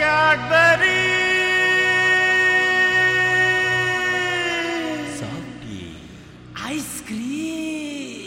Cadbury ice cream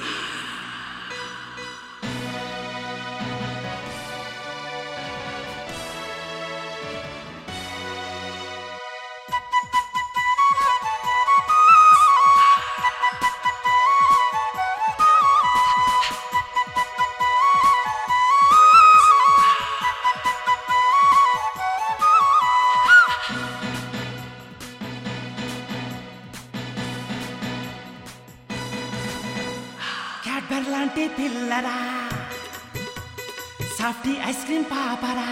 Cadbury లాంటి పిల్లరా softy ice cream పాపరా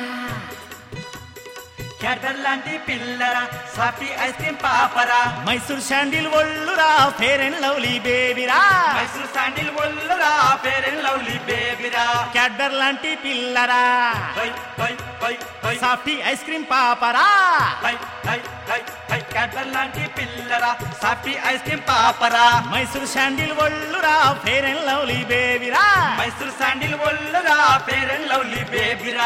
క్యాటర్ లాంటి పిల్లరా సాఫ్టీ ఐస్ క్రీమ్ పాపరా మైసూర్ శాండిల్ ఒళ్ళురా ఫేర్ అండ్ లవ్లీ బేబీరా మైసూర్ శాండిల్ ఒళ్ళురా ఫేర్ అండ్ లవ్లీ బేబీరా క్యాడ్బర్ లాంటి పిల్లరా హై హై హై హై సాఫ్టీ ఐస్ క్రీమ్ పాపరా హై హై హై హై క్యాటర్ లాంటి పిల్లరా సాఫ్టీ ఐస్ క్రీమ్ పాపరా మైసూర్ శాండిల్ ఒళ్ళురా ఫేర్ అండ్ లవ్లీ బేబీరా మైసూర్ శాండిల్ ఒళ్ళురా ఫేర్ అండ్ లవ్లీ బేబీరా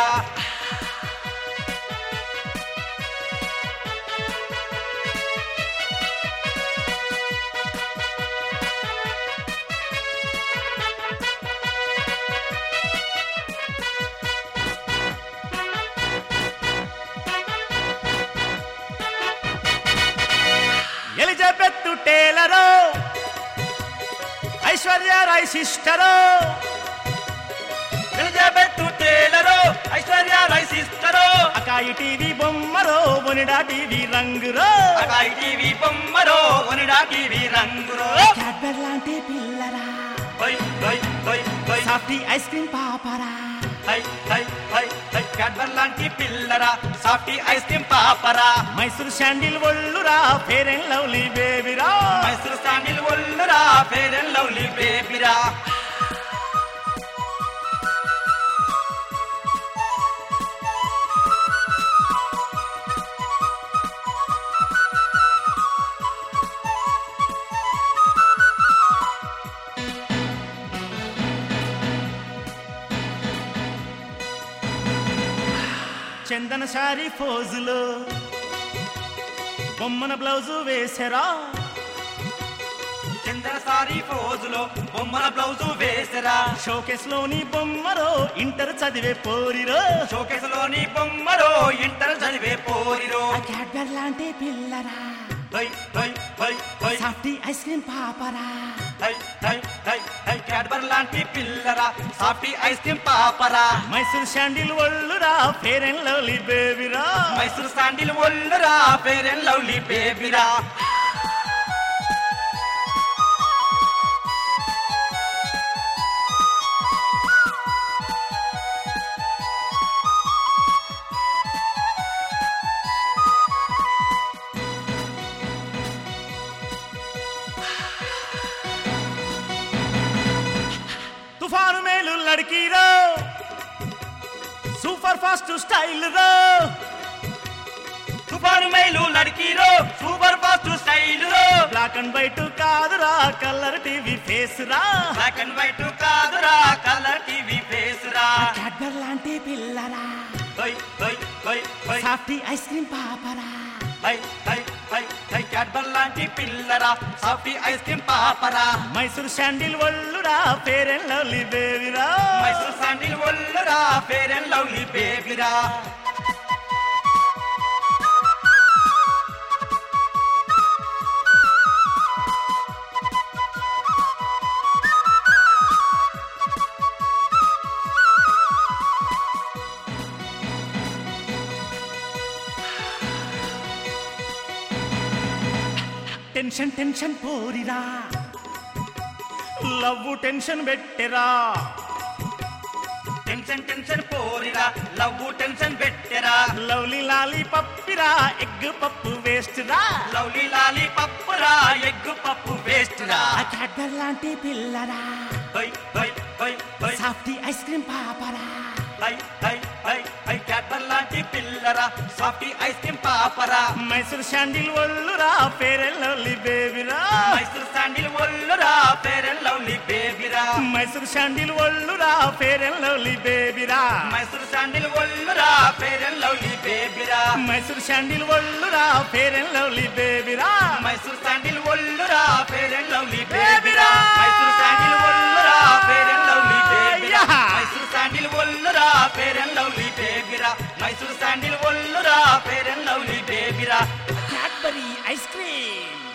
Elizabeth Taylor Aishwarya Rai sister Elizabeth Taylor Aishwarya Rai sister Akai TV బొమ్మరో బొనిడా టీవీ రంగురో అకాయి టీవీ బొమ్మరో ఒనిడా టీవీ రంగురో క్యాడ్బర్ లాంటి పిల్లరా హై హై హై హై సాఫ్టీ ఐస్ క్రీమ్ పాపరా హై హై హై హై క్యాడ్బర్ లాంటి పిల్లరా సాఫ్టీ ఐస్ క్రీమ్ పాపరా మైసూర్ శాండిల్ ఒళ్ళురా ఫేర్ అండ్ లవ్లీ బేబీరా మైసూర్ శాండిల్ ఒళ్ళురా ఫేర్ అండ్ లవ్లీ బేబీరా చందన శారీ ఫోజులో బొమ్మన బ్లౌజు వేసరా చంద్ర సారీ ఫోజులో బొమ్మల బ్లౌజు వేసరా షోకేస్ లోని బొమ్మరో ఇంటర్ చదివే పోరిరో షోకేస్ లోని బొమ్మరో ఇంటర్ చదివే పోరిరో క్యాడ్బర్ లాంటి పిల్లరా హై హై హై హై సాఫ్టీ ఐస్ క్రీమ్ పాపరా హై హై హై హై క్యాడ్బర్ లాంటి పిల్లరా సాఫ్టీ ఐస్ క్రీమ్ పాపరా మైసూర్ శాండిల్ ఒళ్ళురా ఫేర్ అండ్ లవ్లీ బేబీరా మైసూర్ శాండిల్ ఒళ్ళురా ఫేర్ అండ్ లవ్లీ బేబీరా తుఫాను మేలు లడికిరో సూపర్ ఫాస్ట్ స్టైల్ రో తుఫాను మైలు లడికిరో సూపర్ ఫాస్ట్ స్టైల్ రో బ్లాక్ అండ్ వైట్ కాదురా కలర్ టీవీ ఫేస్ రా బ్లాక్ అండ్ వైట్ కాదురా కలర్ టీవీ ఫేస్ రా క్యాడ్బర్ లాంటి పిల్లరా హై హై హై హై సాఫ్టీ ఐస్ క్రీమ్ పాపరా హై హై హై హై క్యాడ్బర్ లాంటి పిల్లరా సాఫ్టీ ఐస్ క్రీమ్ పాపరా మైసూర్ శాండిల్ ఒళ్ళురా ఫేర్ అండ్ లవ్లీ బేబీరా మైసూర్ శాండిల్ ఒళ్ళురా ఫేర్ అండ్ లవ్లీ బేబీరా టెన్షన్ టెన్షన్ పోరిరా లవ్ టెన్షన్ పెట్టెరా టెన్షన్ టెన్షన్ పోరిరా లవ్ టెన్షన్ పెట్టెరా లవ్లీ లాలీ పప్పిరా ఎగ్ పప్పు వేస్ట్ రా లవ్లీ లాలీ పప్పురా ఎగ్గు పప్పు వేస్ట్ రా క్యాడ్బర్ లాంటి పిల్లరా హై హై హై హై సాఫ్టీ ఐస్ క్రీమ్ పాపరా హై హై హై హై క్యాడ్బర్ లాంటి పిల్లరా సాఫ్టీ ఐస్ క్రీమ్ పాపరా మైసూర్ శాండిల్ ఒళ్ళురా ఫేర్ అండ్ లవ్లీ బేబీరా మైసూర్ శాండిల్ ఒళ్ళురా ఫేర్ అండ్ లవ్లీ బేబీరా మైసూర్ శాండిల్ ఒళ్ళురా ఫేర్ అండ్ లవ్లీ బేబీరా మైసూర్ శాండిల్ ఒళ్ళురా ఫేర్ అండ్ లవ్లీ బేబీరా మైసూర్ శాండిల్ ఒళ్ళురా ఫేర్ అండ్ లవ్లీ బేబీరా మైసూర్ శాండిల్ ఒళ్ళురా ఫేర్ అండ్ లవ్లీ బేబీరా మైసూర్ శాండిల్ ఒళ్ళురా ఫేర్ అండ్ లవ్లీ బేబీరా అయ్యా. మైసూర్ శాండిల్ ఒళ్ళురా ఫేర్ అండ్ లవ్లీ బేబీరా మైసూర్ శాండిల్ ఒళ్ళురా ఫేర్ అండ్ లవ్లీ బేబీరా క్యాడ్బరీ ఐస్ క్రీమ్